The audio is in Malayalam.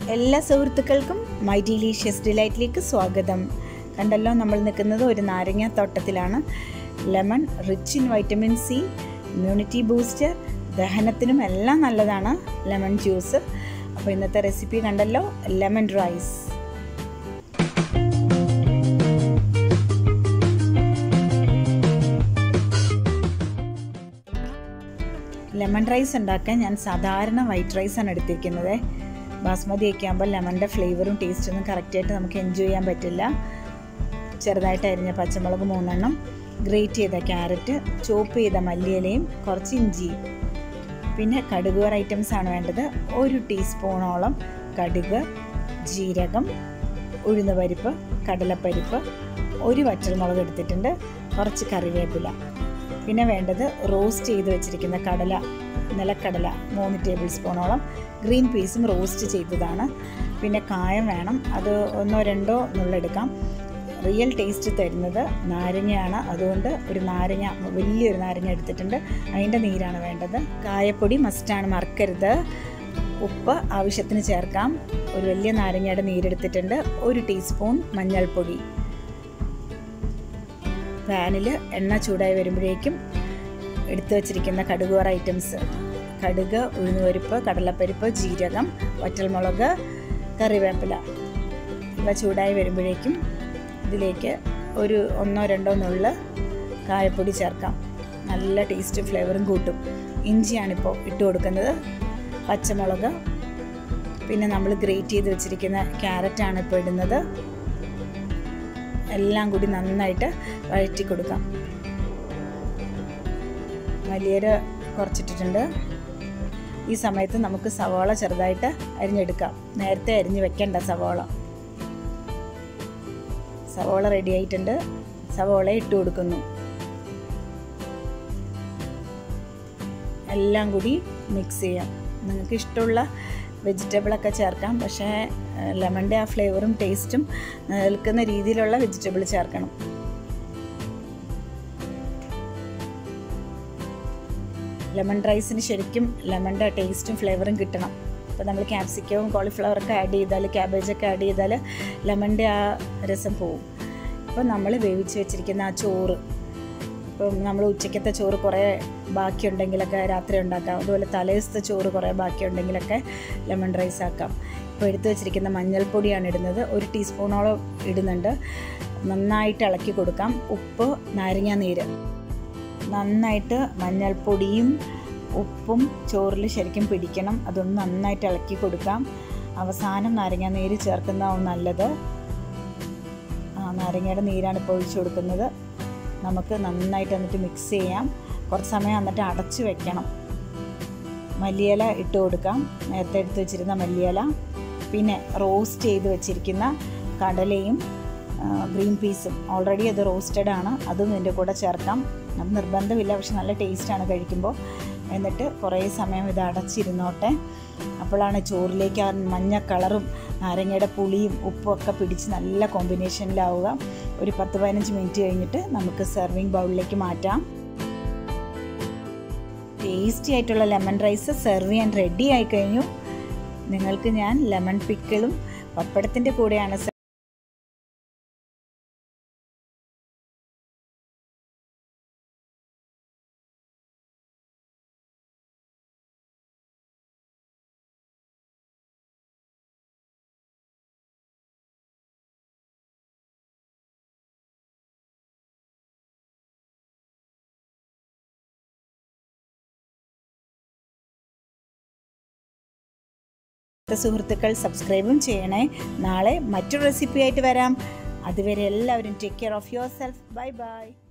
എല്ലാ സുഹൃത്തുക്കൾക്കും മൈ ഡീലീഷ്യസ് ഡിലൈറ്റിലേക്ക് സ്വാഗതം കണ്ടല്ലോ നമ്മൾ നിൽക്കുന്നത് ഒരു നാരങ്ങ തോട്ടത്തിലാണ് lemon rich in vitamin C immunity booster ദഹനത്തിനും എല്ലാം നല്ലതാണ് ലെമൺ ജ്യൂസ് അപ്പോൾ ഇന്നത്തെ റെസിപ്പി കണ്ടല്ലോ ലെമൺ റൈസ് ലെമൺ റൈസ് ഉണ്ടാക്കാൻ ഞാൻ സാധാരണ വൈറ്റ് റൈസാണ് എടുത്തിരിക്കുന്നത് ബാസ്മതി ഒക്കെ ആകുമ്പോൾ ലെമണിൻ്റെ ഫ്ലേവറും ടേസ്റ്റൊന്നും കറക്റ്റായിട്ട് നമുക്ക് എൻജോയ് ചെയ്യാൻ പറ്റില്ല ചെറുതായിട്ട് അരിഞ്ഞ പച്ചമുളക് മൂന്നെണ്ണം ഗ്രേറ്റ് ചെയ്ത ക്യാരറ്റ് ചോപ്പ് ചെയ്ത മല്ലിയിലയും കുറച്ച് ഇഞ്ചിയും പിന്നെ കടുകുവർ ഐറ്റംസ് ആണ് വേണ്ടത് ഒരു ടീസ്പൂണോളം കടുക് ജീരകം ഉഴുന്നുപരിപ്പ് കടലപ്പരിപ്പ് ഒരു വറ്റൽമുളക് എടുത്തിട്ടുണ്ട് കുറച്ച് കറിവേപ്പില പിന്നെ വേണ്ടത് റോസ്റ്റ് ചെയ്ത് വെച്ചിരിക്കുന്ന കടല നിലക്കടല മൂന്ന് ടേബിൾ സ്പൂണോളം ഗ്രീൻ പീസും റോസ്റ്റ് ചെയ്തതാണ് പിന്നെ കായം വേണം അത് ഒന്നോ രണ്ടോ നുള്ളെടുക്കാം റിയൽ ടേസ്റ്റ് തരുന്നത് നാരങ്ങയാണ് അതുകൊണ്ട് ഒരു നാരങ്ങ വലിയൊരു നാരങ്ങ എടുത്തിട്ടുണ്ട് അതിൻ്റെ നീരാണ് വേണ്ടത് കായപ്പൊടി മസ്റ്റാണ് മറക്കരുത് ഉപ്പ് ആവശ്യത്തിന് ചേർക്കാം ഒരു വലിയ നാരങ്ങയുടെ നീരെടുത്തിട്ടുണ്ട് ഒരു ടീസ്പൂൺ മഞ്ഞൾപ്പൊടി പാനിൽ എണ്ണ ചൂടായി വരുമ്പോഴേക്കും എടുത്തു വച്ചിരിക്കുന്ന കടുകുവറ ഐറ്റംസ് കടുക് ഉഴുന്നുപരിപ്പ് കടലപ്പരിപ്പ് ജീരകം വറ്റൽമുളക് കറിവേപ്പില ഇവ ചൂടായി വരുമ്പോഴേക്കും ഇതിലേക്ക് ഒരു ഒന്നോ രണ്ടോ നുള്ള് കായപ്പൊടി ചേർക്കാം നല്ല ടേസ്റ്റ് ഫ്ലേവറും കൂട്ടും ഇഞ്ചിയാണിപ്പോൾ ഇട്ട് കൊടുക്കുന്നത് പച്ചമുളക് പിന്നെ നമ്മൾ ഗ്രേറ്റ് ചെയ്ത് വെച്ചിരിക്കുന്ന ക്യാരറ്റാണ് ഇപ്പോൾ ഇടുന്നത് എല്ലാം കൂടി നന്നായിട്ട് വഴറ്റി കൊടുക്കാം വലിയൊരു കുറച്ചിട്ടിട്ടുണ്ട് ഈ സമയത്ത് നമുക്ക് സവാള ചെറുതായിട്ട് അരിഞ്ഞെടുക്കാം നേരത്തെ അരിഞ്ഞ് വെക്കേണ്ട സവാള സവാള റെഡി ആയിട്ടുണ്ട് സവാള ഇട്ട് കൊടുക്കുന്നു എല്ലാം കൂടി മിക്സ് ചെയ്യാം നിങ്ങൾക്ക് ഇഷ്ടമുള്ള വെജിറ്റബിളൊക്കെ ചേർക്കാം പക്ഷേ ലെമണിൻ്റെ ആ ഫ്ലേവറും ടേസ്റ്റും നിൽക്കുന്ന രീതിയിലുള്ള വെജിറ്റബിൾ ചേർക്കണം ലെമൺ റൈസിന് ശരിക്കും ലെമണിൻ്റെ ടേസ്റ്റും ഫ്ലേവറും കിട്ടണം ഇപ്പോൾ നമ്മൾ ക്യാപ്സിക്കവും കോളിഫ്ലവറൊക്കെ ആഡ് ചെയ്താൽ ക്യാബേജൊക്കെ ആഡ് ചെയ്താൽ ലെമണിൻ്റെ ആ രസം പോവും അപ്പോൾ നമ്മൾ വേവിച്ച് വെച്ചിരിക്കുന്ന ആ ചോറ് ഇപ്പം നമ്മൾ ഉച്ചയ്ക്കത്തെ ചോറ് കുറേ ബാക്കിയുണ്ടെങ്കിലൊക്കെ രാത്രി ഉണ്ടാക്കാം അതുപോലെ തലേദിവസത്തെ ചോറ് കുറേ ബാക്കിയുണ്ടെങ്കിലൊക്കെ ലെമൺ റൈസ് ആക്കാം ഇപ്പോൾ എടുത്തു വെച്ചിരിക്കുന്ന മഞ്ഞൾപ്പൊടിയാണ് ഇടുന്നത് ഒരു ടീസ്പൂണോളം ഇടുന്നുണ്ട് നന്നായിട്ട് ഇളക്കി കൊടുക്കാം ഉപ്പ് നാരങ്ങ നീര് നന്നായിട്ട് മഞ്ഞൾപ്പൊടിയും ഉപ്പും ചോറിൽ ശരിക്കും പിടിക്കണം അതൊന്ന് നന്നായിട്ട് ഇളക്കി കൊടുക്കാം അവസാനം നാരങ്ങ നീര് ചേർക്കുന്നതാവും നല്ലത് നാരങ്ങയുടെ നീരാണ് ഇപ്പോൾ ഒഴിച്ചു കൊടുക്കുന്നത് നമുക്ക് നന്നായിട്ട് എന്നിട്ട് മിക്സ് ചെയ്യാം കുറച്ച് സമയം എന്നിട്ട് അടച്ച് വെക്കണം മല്ലിയില ഇട്ട് കൊടുക്കാം നേരത്തെ എടുത്ത് വെച്ചിരുന്ന മല്ലിയില പിന്നെ റോസ്റ്റ് ചെയ്ത് വെച്ചിരിക്കുന്ന കടലയും ഗ്രീൻ പീസും ഓൾറെഡി അത് റോസ്റ്റഡ് ആണ് അതും ഇതിൻ്റെ കൂടെ ചേർക്കാം അത് നിർബന്ധമില്ല പക്ഷെ നല്ല ടേസ്റ്റാണ് കഴിക്കുമ്പോൾ എന്നിട്ട് കുറേ സമയം ഇത് അടച്ചിരുന്നോട്ടെ അപ്പോഴാണ് ചോറിലേക്ക് ആ മഞ്ഞ കളറും നാരങ്ങയുടെ പുളിയും ഉപ്പും ഒക്കെ പിടിച്ച് നല്ല കോമ്പിനേഷനിലാവുക ഒരു പത്ത് പതിനഞ്ച് മിനിറ്റ് കഴിഞ്ഞിട്ട് നമുക്ക് സെർവിങ് ബൗളിലേക്ക് മാറ്റാം ടേസ്റ്റി ആയിട്ടുള്ള ലെമൺ റൈസ് സെർവ് ചെയ്യാൻ റെഡി ആയി കഴിഞ്ഞു നിങ്ങൾക്ക് ഞാൻ ലെമൺ പിക്കിളും പപ്പടത്തിൻ്റെ കൂടെയാണ് സുഹൃത്തുക്കൾ സബ്സ്ക്രൈബും ചെയ്യണേ നാളെ മറ്റൊരു റെസിപ്പി ആയിട്ട് വരാം അതുവരെ എല്ലാവരും take care of yourself bye by